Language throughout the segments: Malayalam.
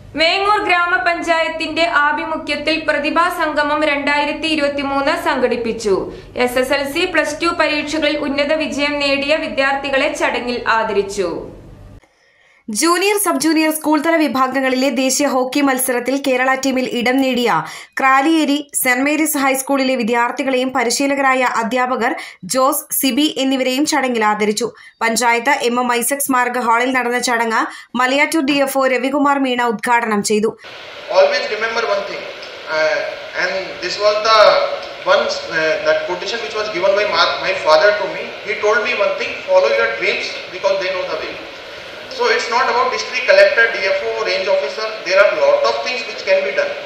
വേങ്ങൂർ ഗ്രാമപഞ്ചായത്തിന്റെ ആഭിമുഖ്യത്തിൽ പ്രതിഭാ സംഗമം രണ്ടായിരത്തി ഇരുപത്തിമൂന്ന് സംഘടിപ്പിച്ചു S S L C plus two പരീക്ഷകളിൽ ഉന്നത വിജയം നേടിയ വിദ്യാർത്ഥികളെ ചടങ്ങിൽ ആദരിച്ചു ജൂനിയർ സബ് ജൂനിയർ സ്കൂൾ തല വിഭാഗങ്ങളിലെ ദേശീയ ഹോക്കി മത്സരത്തിൽ കേരള ടീമിൽ ഇടം നേടിയ ക്രാലിയേരി സെന്റ് മേരീസ് ഹൈസ്കൂളിലെ വിദ്യാർത്ഥികളെയും പരിശീലകരായ അധ്യാപകർ ജോസ് സിബി എന്നിവരെയും ചടങ്ങിൽ ആദരിച്ചു പഞ്ചായത്ത് എം എം ഐസക് സ്മാരക ഹാളിൽ നടന്ന ചടങ്ങ് മലയാറ്റൂർ ഡിഎഫ്ഒ രവികുമാർ മീണ ഉദ്ഘാടനം ചെയ്തു always remember one thing uh, and this was the one uh, that quotation which was given by my, my father to me he told me one thing follow your dreams because they know the way so it's not about district collector dfo range officer there are lot of things which can be done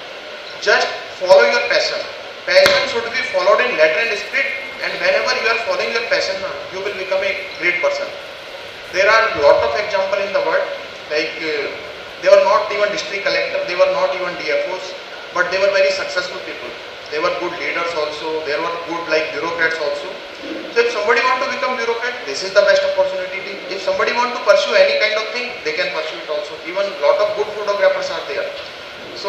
just follow your passion passion should be followed in letter and spirit and whenever you are following your passion uh, you will become a great person there are lot of example in the world like uh, they were not even district collector they were not even dfos but they were very successful people they were good leaders also they were good like bureaucrats also so if somebody want to become bureaucrat this is the best opportunity if somebody want to pursue any kind of thing they can pursue it also even lot of good photographers are there so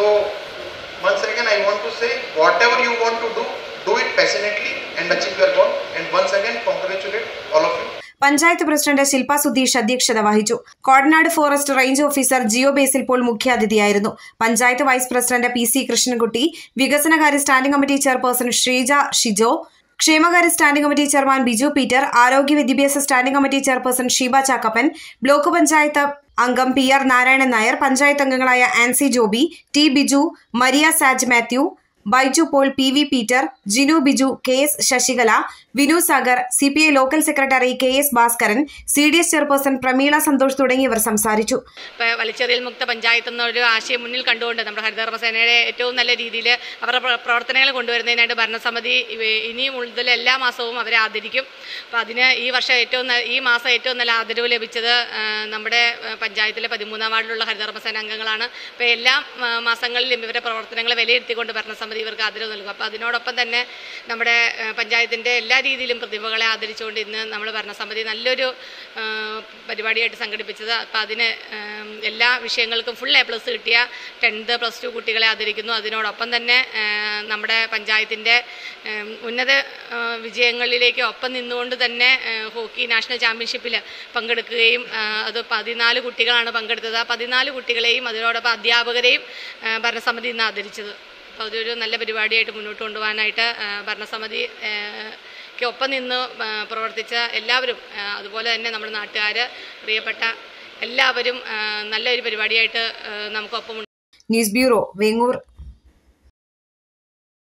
once again i want to say whatever you want to do do it passionately and achieve your goal and once again congratulate all of you panchayat president Shilpa Sudheesh അധ്യക്ഷത വഹിച്ചു Kodanad forest range officer Jio Basil Paul മുഖ്യാതിഥിയായിരുന്നു panchayat vice president P C Krishnankutty വികസനകാര്യ standing committee chairperson Sreeja Shijo ക്ഷേമകാര്യ standing committee chairman Biju Peter ആരോഗ്യ വിദ്യാഭ്യാസ standing committee chairperson Sheeba Chakkappan block panchayat അംഗം പി ആർ നാരായണൻ നായർ പഞ്ചായത്ത് അംഗങ്ങളായ Ancy Joby T Biju Maria Saj Mathew Baiju Paul P V Peter Jinu Biju K S Sasikala Vinu Sagar C P I local secretary K S Bhaskaran C D S chairperson Prameela Santhosh തുടങ്ങിയവർ സംസാരിച്ചു ഇപ്പോൾ വലിച്ചെറിയൽ മുക്ത പഞ്ചായത്ത് എന്നൊരു ആശയം മുന്നിൽ കണ്ടുകൊണ്ട് നമ്മുടെ ഹരിതകർമ്മസേനയുടെ ഏറ്റവും നല്ല രീതിയിൽ അവരുടെ പ്ര- പ്രവർത്തനങ്ങൾ കൊണ്ടുവരുന്നതിനായിട്ട് ഭരണസമിതി ഇവ- ഇനി മുതൽ എല്ലാ മാസവും അവരെ ആദരിക്കും അപ്പോൾ അതിന് ഈ വർഷം ഏറ്റവും ന- ഈ മാസം ഏറ്റവും നല്ല ആദരവ് ലഭിച്ചത് ആ, നമ്മുടെ ആ, പഞ്ചായത്തിലെ പതിമൂന്നാം വാർഡിലുള്ള ഹരിതകർമ്മസേന അംഗങ്ങളാണ് അപ്പോൾ എല്ലാ ആ, മാസങ്ങളിലും ഇവരുടെ പ്രവർത്തനങ്ങൾ വിലയിരുത്തിക്കൊണ്ട് ഭരണസമിതി ഇവർക്ക് ആദരവ് നൽകും അപ്പോൾ അതിനോടൊപ്പം തന്നെ നമ്മുടെ ആ, പഞ്ചായത്തിൻ്റെ എല്ലാ രീതിയിലും പ്രതിഭകളെ ആദരിച്ചുകൊണ്ട് ഇന്ന് നമ്മൾ ഭരണസമിതി നല്ലൊരു ആ, പരിപാടിയായിട്ട് സംഘടിപ്പിച്ചത് അപ്പോൾ അതിന് ആം, എല്ലാ വിഷയങ്ങൾക്കും ഫുൾ എ പ്ലസ് കിട്ടിയ ടെൻത്ത് പ്ലസ് ടു കുട്ടികളെ ആദരിക്കുന്നു അതിനോടൊപ്പം തന്നെ ആ, നമ്മുടെ പഞ്ചായത്തിൻ്റെ ആം, ഉന്നത ആ, വിജയങ്ങളിലേക്ക് ഒപ്പം നിന്നുകൊണ്ട് തന്നെ ആ, ഹോക്കി നാഷണൽ ചാമ്പ്യൻഷിപ്പിൽ പങ്കെടുക്കുകയും ആ, അത് പതിനാല് കുട്ടികളാണ് പങ്കെടുത്തത് ആ പതിനാല് കുട്ടികളെയും അതിനോടൊപ്പം അധ്യാപകരെയും ആ, ഭരണസമിതി ഇന്ന് ആദരിച്ചത് അപ്പോൾ അതൊരു നല്ല പരിപാടിയായിട്ട് മുന്നോട്ട് കൊണ്ടുപോകാനായിട്ട് ആ, ഭരണസമിതി ആ, ക്ക് ഒപ്പം നിന്ന് ആ, പ്രവർത്തിച്ച എല്ലാവരും ആ, അതുപോലെ തന്നെ നമ്മുടെ നാട്ടുകാർ പ്രിയപ്പെട്ട എല്ലാവരും ആ, നല്ലൊരു പരിപാടിയായിട്ട് ആ, നമുക്കൊപ്പം ന്യൂസ് ബ്യൂറോ വേങ്ങൂർ